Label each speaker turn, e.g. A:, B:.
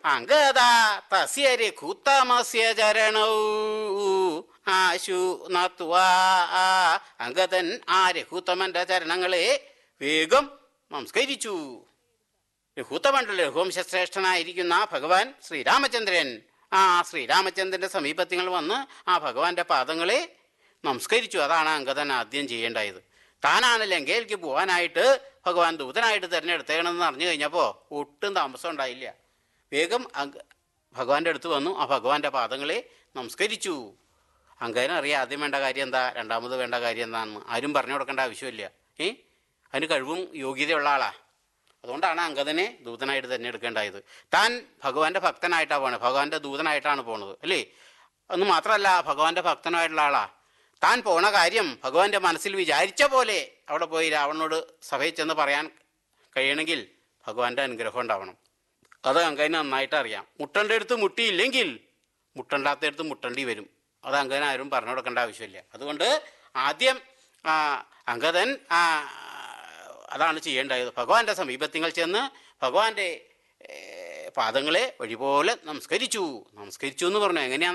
A: അങ്കദ തസ്യ രഘുത്തമസ്യ ചരണൗ ആശു നത്വാ അങ്കദൻ ആ രഘുത്തമന്റെ ചരണങ്ങളെ വേഗം നമസ്കരിച്ചു രഘുത്തമണ്ഡല രഘുവംശശ്രേഷ്ഠനായിരിക്കുന്ന ഭഗവാൻ ശ്രീരാമചന്ദ്രൻ ആ ശ്രീരാമചന്ദ്രന്റെ സമീപത്തിൽ വന്ന് ആ ഭഗവാന്റെ പാദങ്ങളെ നമസ്കരിച്ചു അതാണ് അങ്കദൻ ആദ്യം ചെയ്യേണ്ടായത് താനാണ് ലങ്കയിലേക്ക് പോകാനായിട്ട് ഭഗവാൻ ദൂതനായിട്ട് തിരഞ്ഞെടുത്തേക്കണമെന്ന് അറിഞ്ഞു കഴിഞ്ഞപ്പോൾ ഒട്ടും താമസം ഉണ്ടായില്ല വേഗം അങ്ക ഭഗവാന്റെ അടുത്ത് വന്നു ആ ഭഗവാന്റെ പാദങ്ങളെ നമസ്കരിച്ചു അങ്കദന് അറിയാം ആദ്യം വേണ്ട കാര്യം എന്താ രണ്ടാമത് വേണ്ട കാര്യം എന്താണെന്ന് ആരും പറഞ്ഞു കൊടുക്കേണ്ട ആവശ്യമില്ല ഏ അതിന് കഴിവും യോഗ്യതയുള്ള ആളാ അതുകൊണ്ടാണ് അങ്കദനെ ദൂതനായിട്ട് തിരഞ്ഞെടുക്കേണ്ടായത് താൻ ഭഗവാന്റെ ഭക്തനായിട്ടാണ് പോണത് ഭഗവാന്റെ ദൂതനായിട്ടാണ് പോണത് അല്ലേ എന്ന് മാത്രമല്ല ഭഗവാന്റെ ഭക്തനായിട്ടുള്ള ആളാ താൻ പോണ കാര്യം ഭഗവാന്റെ മനസ്സിൽ വിചാരിച്ച പോലെ അവിടെ പോയി രാവണനോട് സഭയിൽ ചെന്ന് പറയാൻ കഴിയണമെങ്കിൽ ഭഗവാന്റെ അനുഗ്രഹം ഉണ്ടാവണം അത് അങ്കന് നന്നായിട്ട് അറിയാം മുട്ടൻ്റെ അടുത്ത് മുട്ടിയില്ലെങ്കിൽ മുട്ടണ്ടാത്തടുത്ത് മുട്ടണ്ടി വരും അത് അങ്കന് ആരും പറഞ്ഞു കൊടുക്കേണ്ട ആവശ്യമില്ല അതുകൊണ്ട് ആദ്യം ആ, അങ്കദൻ ആ, അതാണ് ചെയ്യേണ്ടത് ഭഗവാന്റെ സമീപത്തിങ്ങൾ ചെന്ന് ഭഗവാന്റെ ഏ, പാദങ്ങളെ വഴിപോലെ നമസ്കരിച്ചു നമസ്കരിച്ചു എന്ന് പറഞ്ഞു എങ്ങനെയാണ്